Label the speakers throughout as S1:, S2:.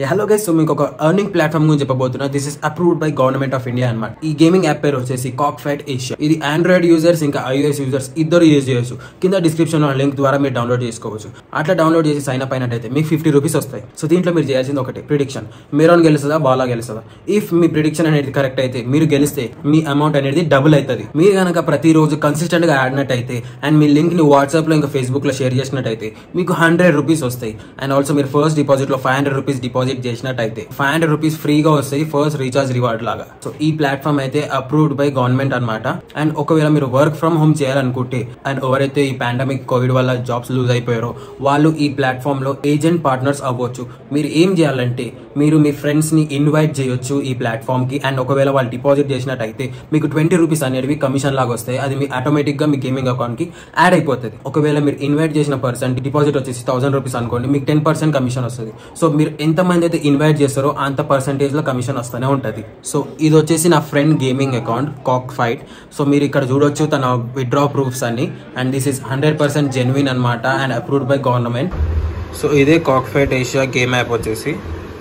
S1: Hello guys so మీకు ఒక earning platform గురించి చెప్పబోతున్నా this is approved by government of India అనమాట ఈ గేమింగ్ యాప్ పేరు వచ్చేసి కాక్ ఫైట్ ఏషియా ఇది ఆండ్రాయిడ్ యూజర్స్ ఇంకా ఐఓఎస్ యూజర్స్ ఇద్దరు యూజ్ చేయొచ్చు కింద డిస్క్రిప్షన్ లింక్ ద్వారా మీరు డౌన్లోడ్ చేసుకోవచ్చు అట్లా డౌన్లోడ్ చేసి సైన్ అప్ అయినట్టయితే మీకు ఫిఫ్టీ రూపీస్ వస్తాయి సో దీంట్లో మీరు చేయాల్సింది ఒకటి ప్రిడిక్షన్ మీరోన్ గెలుస్తుందా బాలా గెలుస్తుందా ఇఫ్ మీ ప్రిడిక్షన్ అనేది కరెక్ట్ అయితే మీరు గెలిస్తే మీ అమౌంట్ అనేది డబుల్ అవుతుంది మీరు కనుక ప్రతిరోజు కన్సిస్టెంట్ గా ఆడినట్టయితే అండ్ మీ లింక్ ని వాట్సాప్ లో ఇంకా ఫేస్బుక్ లో షేర్ చేసినట్టయితే మీకు హండ్రెడ్ రూపీస్ వస్తాయి అండ్ ఆల్సో మీరు ఫస్ట్ డిపాజిట్ లో ఫైవ్ హండ్రెడ్ రూపీస్ డిపాజిట్ చేసినట్టయితే ఫైవ్ హండ్రెడ్ రూపీస్ ఫ్రీగా వస్తాయి ఫస్ట్ రీఛార్జ్ రివార్డ్ లాగా సో ఈ ప్లాట్ఫామ్ అయితే అప్రూవ్డ్ బై గవర్నమెంట్ అన్నమాట అండ్ ఒకవేళ మీరు వర్క్ ఫ్రమ్ హోమ్ చేయాలనుకుంటే అండ్ ఎవరైతే ఈ పాండమిక్ కోవిడ్ వల్ల జాబ్స్ లూజ్ అయిపోయారో వాళ్ళు ఈ ప్లాట్ఫామ్ లో ఏజెంట్ పార్ట్నర్స్ అవ్వచ్చు మీరు ఏం చేయాలంటే మీరు మీ ఫ్రెండ్స్ ని ఇన్వైట్ చేయొచ్చు ఈ ప్లాట్ఫామ్ కి అండ్ ఒకవేళ వాళ్ళు డిపాజిట్ చేసినట్టయితే మీకు ట్వంటీ రూపీస్ అనేవి కమిషన్ లాగా వస్తాయి అది మీ ఆటోమేటిక్ గా మీ గేమింగ్ అకౌంట్ కి యాడ్ అయిపోతుంది ఒకవేళ మీరు ఇన్వైట్ చేసిన పర్సన్ డిపాజిట్ వచ్చేసి థౌసండ్ రూపీస్ అనుకోండి మీకు టెన్ పర్సెంట్ కమిషన్ వస్తుంది సో మీరు ఎంత మంది అయితే ఇన్వైట్ చేస్తారో అంత పర్సంటేజ్ లో కమిషన్ వస్తూనే ఉంటది సో ఇది వచ్చేసి నా friend gaming account cock fight so మీరు ఇక్కడ చూడొచ్చు తన విత్డ్రా ప్రూఫ్స్ అన్ని and this is hundred percent genuine అనమాట and approved by government so ఇదే cock fight Asia game app వచ్చేసి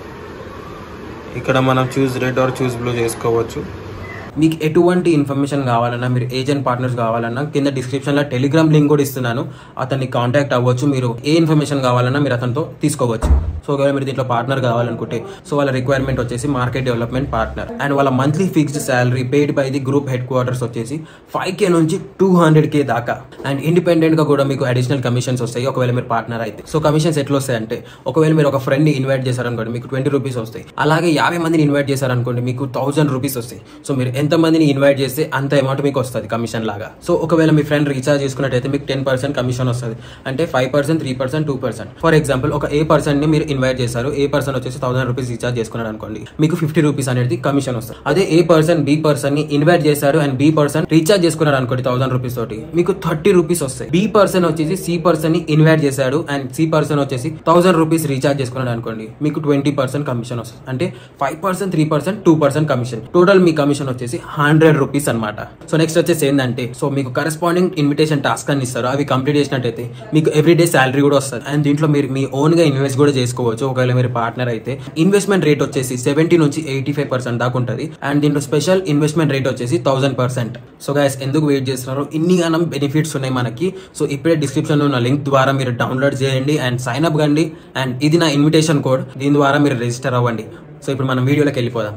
S1: ఇక్కడ మనం choose red or choose blue చేసుకోవచ్చు మీకు ఎటువంటి ఇన్ఫర్మేషన్ కావాలన్నా మీరు ఏజెంట్ పార్ట్నర్స్ కావాలన్నా కింద డిస్క్రిప్షన్ లో టెలిగ్రామ్ లింక్ కూడా ఇస్తున్నాను అతన్ని కాంటాక్ట్ అవ్వచ్చు మీరు ఏ ఇన్ఫర్మేషన్ కావాలన్నా మీరు అతనితో తీసుకోవచ్చు సో ఒకవేళ మీరు దీంట్లో పార్ట్నర్ కావాలనుకుంటే సో వాళ్ళ రిక్వైర్మెంట్ వచ్చేసి మార్కెట్ డెవలప్మెంట్ పార్ట్నర్ అండ్ వాళ్ళ monthly fixed salary paid by the group head quarters వచ్చేసి ఫైవ్ కే నుంచి టూ హండ్రెడ్ కే దాకా అండ్ ఇండిపెండెంట్ గా కూడా మీకు అడిషనల్ కమిషన్స్ వస్తాయి ఒకవేళ మీరు పార్ట్నర్ అయితే సో కమిషన్స్ ఎట్లా వస్తాయంటే ఒకవేళ మీరు ఒక ఫ్రెండ్ ని ఇన్వైట్ చేశారనుకోండి మీకు ట్వంటీ రూపీస్ వస్తాయి అలాగే యాభై మందిని ఇన్వైట్ చేశారనుకోండి మీకు థౌసండ్ రూపీస్ వస్తాయి సో మీరు ఎంత మందిని ఇన్వైట్ చేస్తే అంత అమౌంట్ మీకు వస్తుంది కమిషన్ లాగా సో ఒకవేళ మీ ఫ్రెండ్ రీఛార్జ్ చేసుకున్నట్టయితే మీకు టెన్ పర్సెంట్ కమిషన్ వస్తుంది అంటే five percent three percent two percent for example ఒక ఏ పర్సన్ ని మీరు ఇన్వైట్ చేశారు ఏ పర్సన్ వచ్చేసి థౌసండ్ రూపీస్ రీఛార్జ్ చేసుకున్నాడు అనుకోండి మీకు ఫిఫ్టీ రూపీస్ అనేది కమిషన్ వస్తుంది అదే ఏ పర్సన్ బి పర్సన్ ని ఇన్వైట్ చేశారు అండ్ బి పర్సన్ రీఛార్జ్ చేసుకున్నాడు అనుకోండి థౌసండ్ రూపీస్ తోటి మీకు థర్టీ రూపీస్ వస్తాయి బి పర్సన్ వచ్చేసి సి పర్సన్ ని ఇన్వైట్ చేశాడు అండ్ సి పర్సన్ వచ్చేసి థౌసండ్ రూపీస్ రీఛార్జ్ చేసుకున్నాడు అనుకోండి మీకు ట్వంటీ పర్సెంట్ కమిషన్ వస్తుంది అంటే five percent three percent two percent commission total మీ కమిషన్ వచ్చేసి హండ్రెడ్ రూపీస్ అనమాట సో నెక్స్ట్ వచ్చేసి ఏంటంటే సో మీకు కరెస్పాండింగ్ ఇన్విటేషన్ టాస్క్ అని ఇస్తారు అవి కంప్లీట్ చేసినట్టయితే మీకు ఎవ్రీ డే శాలరీ కూడా వస్తుంది అండ్ దీంట్లో మీరు మీ ఓన్ గా ఇన్వెస్ట్ కూడా చేసుకోవచ్చు ఒకవేళ మీరు పార్ట్నర్ అయితే ఇన్వెస్ట్మెంట్ రేట్ వచ్చేసి సెవెంటీ నుంచి ఎయిటీ ఫైవ్ పర్సెంట్ దాకా ఉంటుంది అండ్ దీంట్లో స్పెషల్ ఇన్వెస్ట్మెంట్ రేట్ వచ్చేసి థౌసండ్ పర్సెంట్ సో గైస్ ఎందుకు వెయిట్ చేస్తున్నారు ఇన్ని గానం బెనిఫిట్స్ ఉన్నాయి మనకి సో ఇప్పుడే డిస్క్రిప్షన్ లో ఉన్న లింక్ ద్వారా మీరు డౌన్లోడ్ చేయండి అండ్ సైన్ అప్ కండి అండ్ ఇది నా ఇన్విటేషన్ కోడ్ దీని ద్వారా మీరు రిజిస్టర్ అవ్వండి సో ఇప్పుడు మనం వీడియోలోకి వెళ్ళిపోదాం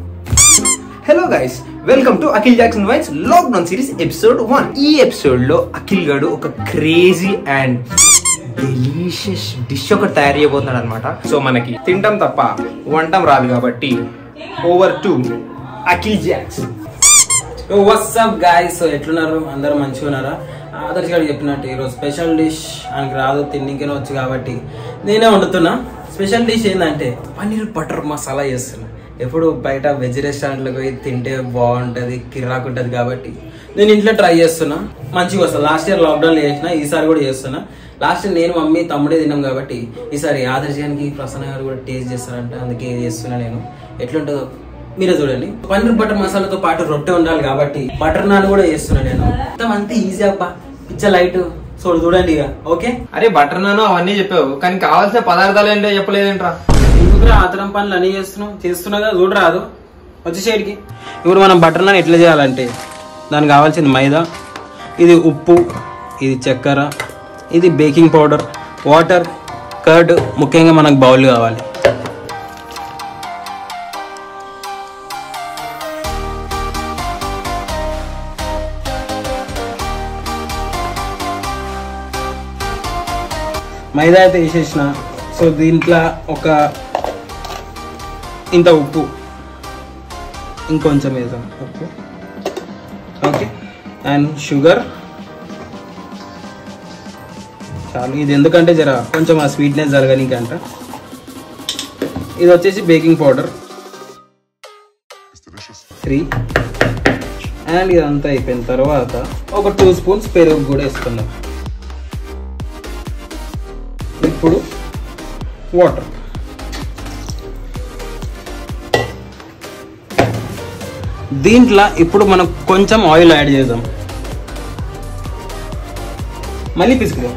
S2: hello guys welcome to Akhil Jackson Vines lockdown series episode one ఈ ఎపిసోడ్ లో అఖిల్ గడు ఒక క్రేజీ అండ్ డెలీషియస్ డిష్ ఒకటి తయారు చేయబోతున్నాడు అనమాట సో మనకి తింటాం తప్ప వంటం రాదు కాబట్టి over to Akhil Jacks
S1: what's up guys so ఎట్లున్నారు అందరూ మంచిగా ఉన్నారా ఆదర్శ్ గారు చెప్పినట్టు ఈరోజు స్పెషల్ డిష్ ఆయనకి రాదు తిన్నికనే వచ్చు కాబట్టి నేనే వండుతున్నా స్పెషల్ డిష్ ఏంటంటే పన్నీర్ బటర్ మసాలా చేస్తున్నా ఎప్పుడు బయట వెజ్ రెస్టారెంట్లకు పోయి తింటే బాగుంటుంది కిర్రాక్ ఉంటుంది కాబట్టి నేను ఇంట్లో ట్రై చేస్తున్నా మంచిగా వస్తుంది లాస్ట్ ఇయర్ లాక్డౌన్ చేసిన ఈసారి కూడా చేస్తున్నా లాస్ట్ నేను మమ్మీ తమ్ముడే తిన్నాం కాబట్టి ఈసారి ఆదర్శ్ గారికి ప్రసన్న గారు కూడా టేస్ట్ చేస్తారంట అందుకే చేస్తున్నా నేను ఎట్లుంటుందో మీరే చూడండి పన్నీర్ బటర్ మసాలాతో పాటు రొట్టె ఉండాలి కాబట్టి బటర్ నాన్ కూడా చేస్తున్నా నేను మొత్తం అంతే ఈజీ అబ్బా పిచ్చ లైట్ చూడు చూడండి ఇక ఓకే
S2: అరే బటర్ నాను అవన్నీ చెప్పావు కానీ కావాల్సిన పదార్థాలు ఏంటో చెప్పలేదేంట్రా
S1: ఎందుకురా ఆతరం పనులు అన్ని చేస్తున్నావు చేస్తున్నా కదా చూడరాదు వచ్చేసేడికి ఇప్పుడు మనం బటర్ నాన్ ఎట్లా చేయాలంటే దానికి కావాల్సింది మైదా ఇది ఉప్పు ఇది చక్కెర ఇది బేకింగ్ పౌడర్ వాటర్ కర్డ్ ముఖ్యంగా మనకు బౌల్ కావాలి మైదా అయితే వేసేసిన సో దీంట్లో ఒక ఇంత ఉప్పు ఇంకొంచెం వేసాం ఉప్పు ఓకే అండ్ షుగర్ చాలు ఇది ఎందుకంటే జర కొంచెం ఆ స్వీట్నెస్ జరగనీకంట ఇది వచ్చేసి బేకింగ్ పౌడర్ త్రీ అండ్ ఇదంతా అయిపోయిన తర్వాత ఒక టూ స్పూన్స్ పెరుగు కూడా వేసుకుందాం ఇప్పుడు వాటర్ దీంట్లో ఇప్పుడు మనం కొంచెం ఆయిల్ యాడ్ చేద్దాం మళ్ళీ పిసుకుదాం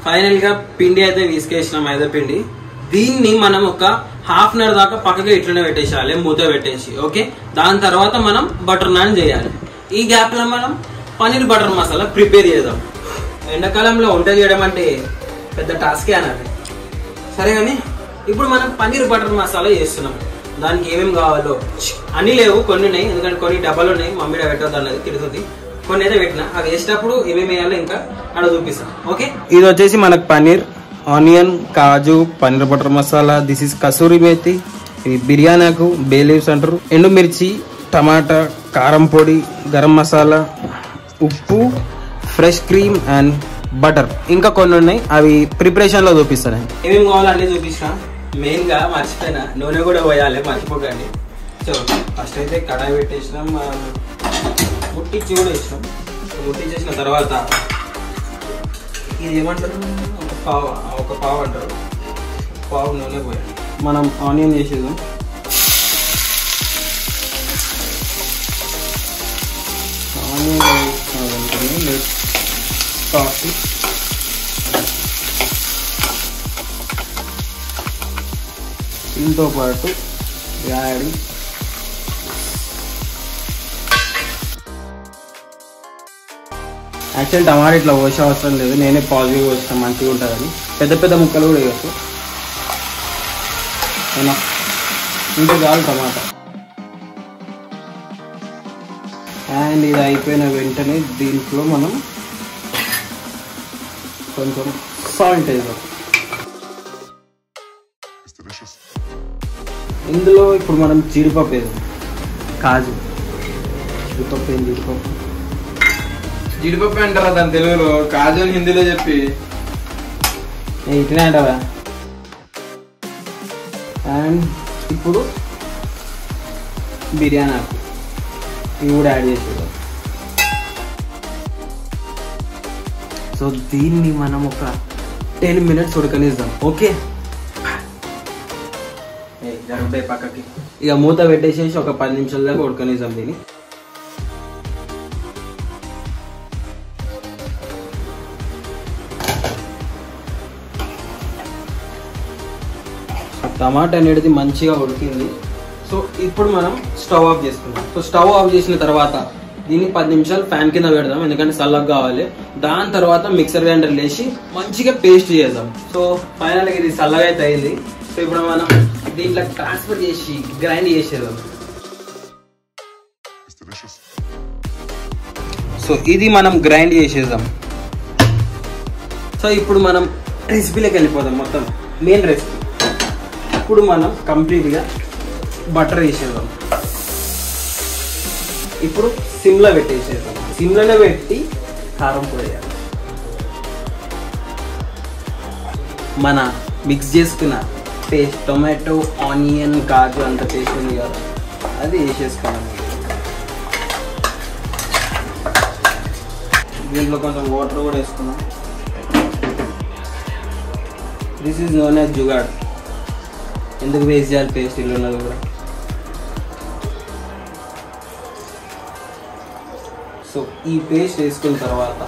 S1: ఫైనల్ గా పిండి అయితే తీసుకేసినాం మైదా పిండి దీన్ని మనం ఒక హాఫ్ అన్ అవర్ దాకా పక్కగా ఇట్లనే పెట్టేసేయాలి మూత పెట్టేసి ఓకే దాని తర్వాత మనం బటర్ నాన్ చేయాలి ఈ గ్యాప్ లో మనం పన్నీర్ బటర్ మసాలా ప్రిపేర్ చేద్దాం ఎండాకాలంలో వంట చేయడం అంటే పెద్ద టాస్కే అన్నది సరే కానీ ఇప్పుడు మనం పన్నీర్ బటర్ మసాలా చేస్తున్నాం దానికి ఏమేమి కావాలో ఛ్, అన్ని లేవు కొన్ని ఉన్నాయి ఎందుకంటే కొన్ని డబ్బాలు ఉన్నాయి మమ్మీ పెట్టద్దు అన్నది తిడుతుంది కొన్ని అయితే పెట్టిన అవి వేసేటప్పుడు ఏమేమి వేయాలో ఇంకా అక్కడ చూపిస్తాం ఓకే ఇది వచ్చేసి మనకు paneer onion kaju paneer butter masala this is kasuri methi ఇది బిర్యానీకు బే లీవ్స్ అంటారు ఎండుమిర్చి టమాటా కారం పొడి గరం మసాలా ఉప్పు ఫ్రెష్ క్రీమ్ అండ్ బటర్ ఇంకా కొన్ని ఉన్నాయి అవి ప్రిపరేషన్ లో చూపిస్తాను ఏమేమి కావాలో అన్ని చూపించిన మెయిన్ గా మర్చిపోయినా నూనె కూడా పోయాలి మర్చిపోకండి సో ఫస్ట్ అయితే కడాయి పెట్టేసినాం ఆ, ముట్టించి కూడా వేసినాం ముట్టించేసిన తర్వాత ఇది ఏమంటారు ఒక పావు ఒక పావు అంటారు పావు నూనె పోయాలి మనం ఆనియన్ చేసేద్దాం ఆనియన్ వేసుకోవాలంటే లెట్ కాఫీ దీంతో పాటు యాడ్ యాక్చువల్ టమాటా ఇట్లా పోసే అవసరం లేదు నేనే పాజిటివ్ పోస్తాను మంచిగా ఉంటుందని పెద్ద పెద్ద ముక్కలు కూడా వేయచ్చు అవునా ఇంకా చాలు టమాటా అండ్ ఇది అయిపోయిన వెంటనే దీంట్లో మనం కొంచెం సాల్ట్ వేద్దాం ఇందులో ఇప్పుడు మనం జీడిపప్పు వేద్దాం కాజు జీడిపప్పు ఏం జీడిపప్పు
S3: జీడిపప్పు అంటారా దాని తెలుగులో కాజు అని హిందీలో చెప్పి
S1: ఏ ఇట్లనే అంటావా అండ్ ఇప్పుడు బిర్యానీ ఆకు ఇవి కూడా యాడ్ చేసేద్దాం సో దీన్ని మనం ఒక టెన్ మినిట్స్ ఉడకనిద్దాం ఓకే జరుగుతాయి పక్కకి ఇక మూత పెట్టేసేసి ఒక పది నిమిషాల దాకా ఉడకనిద్దాం దీన్ని టమాటా అనేది మంచిగా ఉడికింది సో ఇప్పుడు మనం స్టవ్ ఆఫ్ చేసుకుందాం సో స్టవ్ ఆఫ్ చేసిన తర్వాత దీన్ని పది నిమిషాలు ఫ్యాన్ కింద పెడదాం ఎందుకంటే చల్లగా కావాలి దాని తర్వాత మిక్సర్ గ్రైండర్ లేచి మంచిగా పేస్ట్ చేద్దాం సో ఫైనల్ ఇది చల్లగా అయితే అయింది సో ఇప్పుడు మనం దీంట్లో ట్రాన్స్ఫర్ చేసి గ్రైండ్ చేసేద్దాం సో ఇది మనం గ్రైండ్ చేసేద్దాం సో ఇప్పుడు మనం రెసిపీలోకి వెళ్ళిపోదాం మొత్తం మెయిన్ రెసిపీ ఇప్పుడు మనం కంప్లీట్గా బటర్ వేసేద్దాం ఇప్పుడు సిమ్లో పెట్టేసేద్దాం సిమ్లోనే పెట్టి కారం పొడియాలి మన మిక్స్ చేసుకున్న పేస్ట్ టొమాటో ఆనియన్ కాజు అంత పేస్ట్ ఉంది కదా అది వేసేసుకోవాలి దీంట్లో కొంచెం వాటర్ కూడా వేసుకున్నాం this is known as jugaad ఎందుకు వేస్ట్ చేయాలి పేస్ట్ ఇల్లు ఉన్నది కూడా సో ఈ పేస్ట్ వేసుకున్న తర్వాత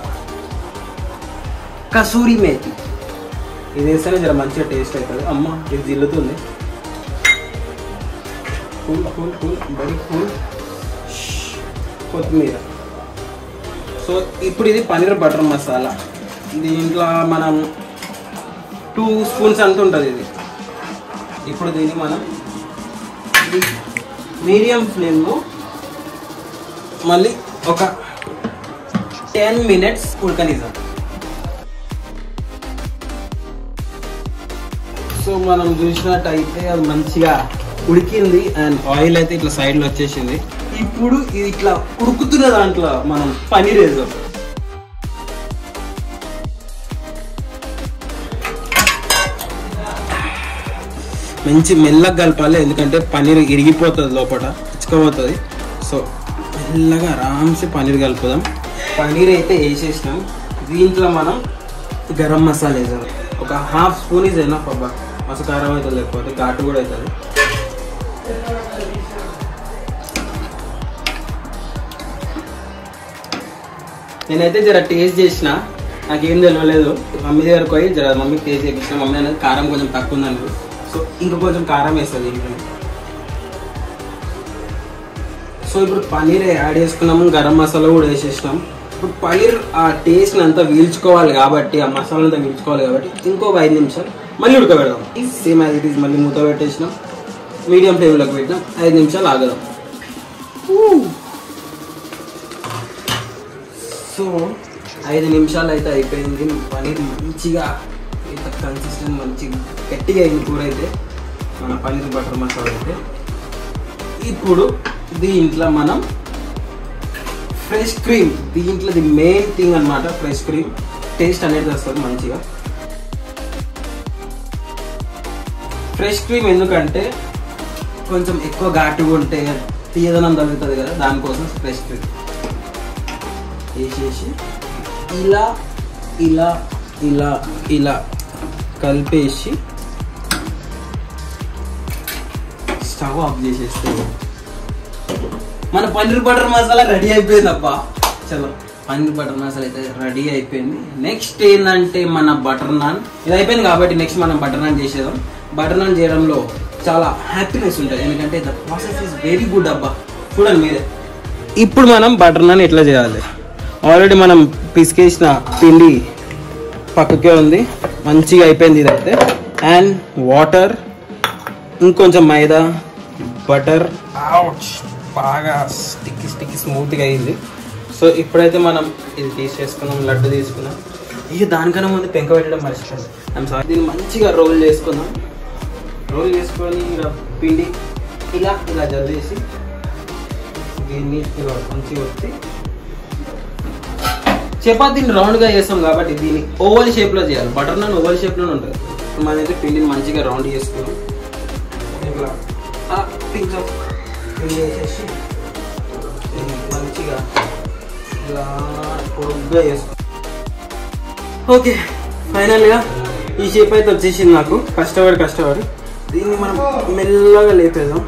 S1: కసూరి మేతి ఇది వేస్తేనే జర మంచిగా టేస్ట్ అవుతుంది అమ్మ ఇది జిల్లుతుంది cool cool cool very cool కొత్తిమీర సో ఇప్పుడు ఇది పన్నీర్ బటర్ మసాలా దీంట్లో మనం టూ స్పూన్స్ అంత ఉంటుంది ఇది ఇప్పుడు దీన్ని మనం మీడియం ఫ్లేమ్లో మళ్ళీ ఒక టెన్ మినిట్స్ ఉడకనిద్దాం సో మనం చూసినట్టయితే అది మంచిగా ఉడికింది అండ్ ఆయిల్ అయితే ఇట్లా సైడ్లో వచ్చేసింది ఇప్పుడు ఇది ఇట్లా ఉడుకుతున్న దాంట్లో మనం పన్నీర్ వేద్దాం మంచి మెల్లగా కలపాలి ఎందుకంటే పన్నీర్ ఇరిగిపోతుంది లోపల ఇచ్చుకోబోతుంది సో మెల్లగా ఆరామ్సే పన్నీర్ కలుపుదాం పన్నీర్ అయితే వేసేసినాం దీంట్లో మనం గరం మసాలా వేసాం ఒక హాఫ్ స్పూన్ ఇస్ ఎనఫ్ అబ్బా మస్తు కారం అవుతుంది లేకపోతే ఘాటు కూడా అవుతుంది నేనైతే జర టేస్ట్ చేసిన నాకేం తెలియలేదు మమ్మీ దగ్గరకు పోయి జర మమ్మీకి టేస్ట్ చేయించిన మమ్మీ అనేది కారం కొంచెం తక్కువ ఉందనుకో సో ఇంకా కొంచెం కారం వేస్తుంది ఇంట్లో సో ఇప్పుడు పన్నీర్ యాడ్ చేసుకున్నాము గరం మసాలా కూడా వేసేసినాం ఇప్పుడు పన్నీర్ ఆ టేస్ట్ అంతా వీల్చుకోవాలి కాబట్టి ఆ మసాలా అంతా వీల్చుకోవాలి కాబట్టి ఇంకో ఐదు నిమిషాలు మళ్ళీ ఉడకబెడదాం సేమ్ యాజ్ ఇట్ ఈస్ మళ్ళీ మూత పెట్టేసినాం మీడియం ఫ్లేమ్లోకి పెట్టినాం ఐదు నిమిషాలు ఆగదాం సో ఐదు నిమిషాలు అయితే అయిపోయింది పన్నీర్ మంచిగా ఇంత కన్సిస్టెంట్ మంచిగా గట్టిగా అయింది కూర అయితే మన పన్నీర్ బటర్ మసాలా అయితే ఇప్పుడు దీంట్లో మనం ఫ్రెష్ క్రీమ్ దీంట్లో ది మెయిన్ థింగ్ అన్నమాట ఫ్రెష్ క్రీమ్ టేస్ట్ అనేది వస్తుంది మంచిగా ఫ్రెష్ క్రీమ్ ఎందుకంటే కొంచెం ఎక్కువ ఘాటుగా ఉంటే తీయదనం తగ్గుతుంది కదా దానికోసం ఫ్రెష్ క్రీమ్ వేసేసి ఇలా ఇలా ఇలా ఇలా కలిపేసి స్టవ్ ఆఫ్ చేసేస్తే మన పన్నీర్ బటర్ మసాలా రెడీ అయిపోయింది అబ్బా చలో పన్నీర్ బటర్ మసాలా అయితే రెడీ అయిపోయింది నెక్స్ట్ ఏంటంటే మన బటర్ నాన్ ఇది అయిపోయింది కాబట్టి నెక్స్ట్ మనం బటర్ నాన్ చేసేద్దాం బటర్ నాన్ చేయడంలో చాలా హ్యాపీనెస్ ఉంటుంది ఎందుకంటే the process is very good అబ్బా చూడండి మీరే ఇప్పుడు మనం బటర్ నాన్ ఎట్లా చేయాలి ఆల్రెడీ మనం పిసికేసిన పిండి పక్కకే ఉంది మంచిగా అయిపోయింది ఇదైతే అండ్ వాటర్ ఇంకొంచెం మైదా బటర్ బాగా స్టిక్కి స్టిక్కి స్మూత్గా అయింది సో ఇప్పుడైతే మనం ఇది తీసేసుకున్నాం లడ్డు తీసుకున్నాం ఇక దానికన్నా ముందు పెంక పెట్టడం మర్చిపోయింది ఐమ్ సారీ దీన్ని మంచిగా రోల్ చేసుకుందాం రోల్ చేసుకొని ఇలా పిండి ఇలా ఇలా జల్లేసి దీన్ని ఇలా మంచిగా వచ్చి చపాతీని రౌండ్గా చేస్తాం కాబట్టి దీన్ని ఓవల్ షేప్లో చేయాలి బటర్ నాన్ ఓవల్ షేప్లోనే ఉంటుంది మన అయితే పిండిని మంచిగా రౌండ్ చేసుకున్నాం ఇట్లా ఆ పించం పిండి వేసేసి ఇది మంచిగా ఇలా పొడుగ్గా వేసుకో ఓకే ఫైనల్గా ఈ షేప్ అయితే వచ్చేసింది నాకు కష్టపడి కష్టపడి దీన్ని మనం మెల్లగా లేపేద్దాం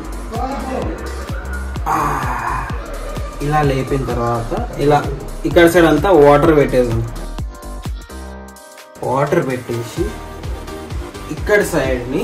S1: ఆ, ఇలా లేపిన తర్వాత ఇలా ఇక్కడ సైడ్ అంతా వాటర్ పెట్టేద్దాం వాటర్ పెట్టేసి ఇక్కడ సైడ్ని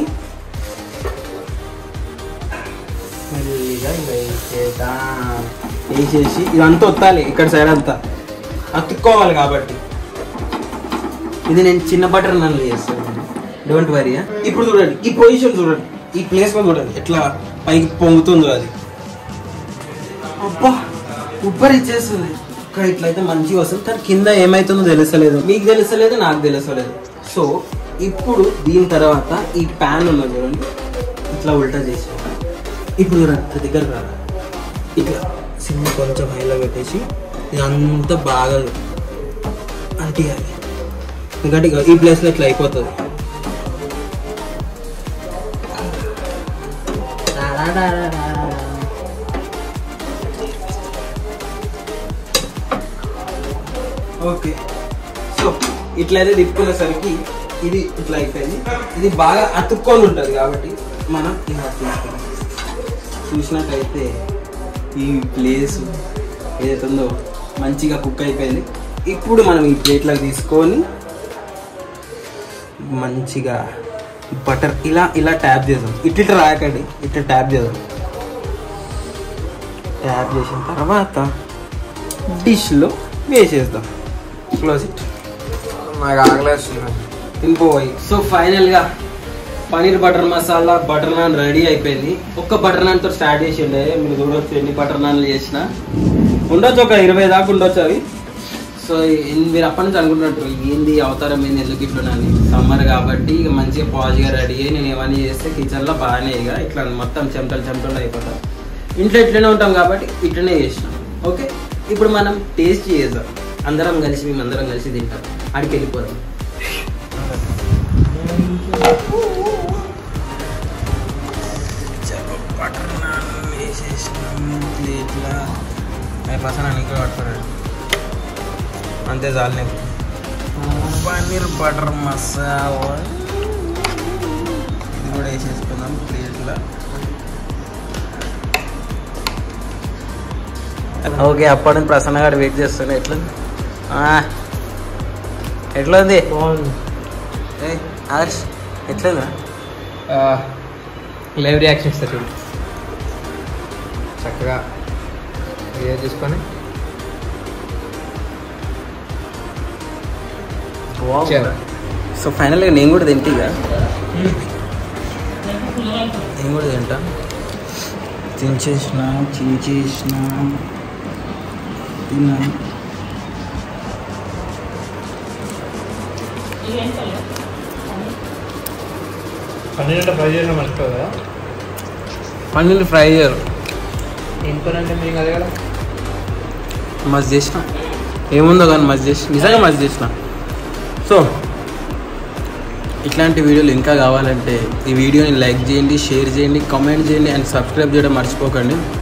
S1: మెల్లిగా ఇలా వేసేద్దాం వేసేసి ఇదంతా ఒత్తాలి ఇక్కడ సైడ్ అంతా అతుక్కోవాలి కాబట్టి ఇది నేను చిన్న బటర్ నన్ను చేస్తాను డోంట్ వరీ ఇప్పుడు చూడండి ఈ పొజిషన్ చూడండి ఈ ప్లేస్ లో చూడండి ఎట్లా పైకి పొంగుతుందో అది అబ్బా ఉబ్బరి ఇచ్చేస్తుంది ఇక్కడ ఇట్లయితే మంచిగా వస్తుంది కానీ కింద ఏమైతుందో తెలుసలేదు మీకు తెలుసలేదు నాకు తెలుసలేదు సో ఇప్పుడు దీని తర్వాత ఈ ప్యాన్ ఉన్నది చూడండి ఇట్లా ఉల్టా చేసి ఇప్పుడు చూడండి దగ్గర రాదు ఇట్లా సిమ్ కొంచెం హైలో పెట్టేసి ఇదంతా బాగా అంటియాలి ఎందుకంటే ఇగో ఈ ప్లేస్లో ఇట్లా అయిపోతుంది ఓకే సో ఇట్లయితే తిప్పుకునేసరికి ఇది ఇట్లా అయిపోయింది ఇది బాగా అతుక్కొని ఉంటుంది కాబట్టి మనం ఇలా తీసుకుంటాం చూసినట్టయితే ఈ ప్లేస్ ఏదైతే ఉందో మంచిగా కుక్ అయిపోయింది ఇప్పుడు మనం ఈ ప్లేట్లోకి తీసుకొని మంచిగా బటర్ ఇలా ఇలా ట్యాప్ చేద్దాం ఇట్లా ఇట్లా రాయకండి ఇట్లా ట్యాప్ చేద్దాం ట్యాప్ చేసిన తర్వాత డిష్లో వేసేద్దాం క్లోజ్ ఇట్
S3: నాకు ఆగలేస్తుంది
S1: తినిపోయి సో ఫైనల్గా paneer butter masala butter naan ready అయిపోయింది ఒక్క బటర్ నాన్ తో స్టార్ట్ చేసిండే మీరు చూడొచ్చు ఎన్ని బటర్ నాన్లు చేసిన ఉండొచ్చు ఒక ఇరవై దాకా ఉండొచ్చు అవి సో ఇన్- మీరు అప్పటి నుంచి అనుకుంటున్నట్టు ఏంది అవతారం ఏంది ఎందుకు ఇట్లా అని సమ్మర్ కాబట్టి ఇక మంచిగా పాజిగా రెడీ అయ్యి నేను ఏమని చేస్తే కిచెన్లో బాగానే ఇక ఇట్లా మొత్తం చెమటలు చెమటలు అయిపోతాం ఇంట్లో ఇట్లనే ఉంటాం కాబట్టి ఇట్లనే చేసినాం ఓకే ఇప్పుడు మనం టేస్ట్ చేద్దాం అందరం కలిసి మేము అందరం కలిసి తింటాం అడికి వెళ్ళిపోదాం బటర్ నాన్ వేసేసినాం ప్లేట్లా అవి పసన నీకు పట్టుకున్నాడు అంతే చాలు నీకు పన్నీర్ బటర్ మసాలా ఇది కూడా వేసేసుకుందాం ప్లేట్లో ఓకే అప్పటి నుంచి ప్రసన్న గారు వెయిట్ చేస్తున్నా ఎట్లా ఆ, ఎట్లా ఉంది
S4: బాగుంది
S1: ఏయ్, ఆదర్శ్ ఎట్లా ఉందిరా?
S4: లైవ్ రియాక్షన్ ఇస్తా చూడు చక్కగా ఏ తీసుకొని చలో.
S1: సో ఫైనల్గా నేను కూడా తింటే ఇక నేను కూడా తింటా తినేసిన చేసిన తిన్నా
S4: పన్నీర్ అంటే ఫ్రై చేయడం మర్చిపోదు కదా
S1: పన్నీర్ ఫ్రై చేయరు
S4: ఏం పని అంటే మీకు అదే కదా
S1: మస్తు చేసిన ఏముందో కానీ మస్తు చేసిన నిజంగా మస్తు చేసిన సో ఇట్లాంటి వీడియోలు ఇంకా కావాలంటే ఈ వీడియోని లైక్ చేయండి షేర్ చేయండి కామెంట్ చేయండి అండ్ సబ్స్క్రైబ్ చేయడం మర్చిపోకండి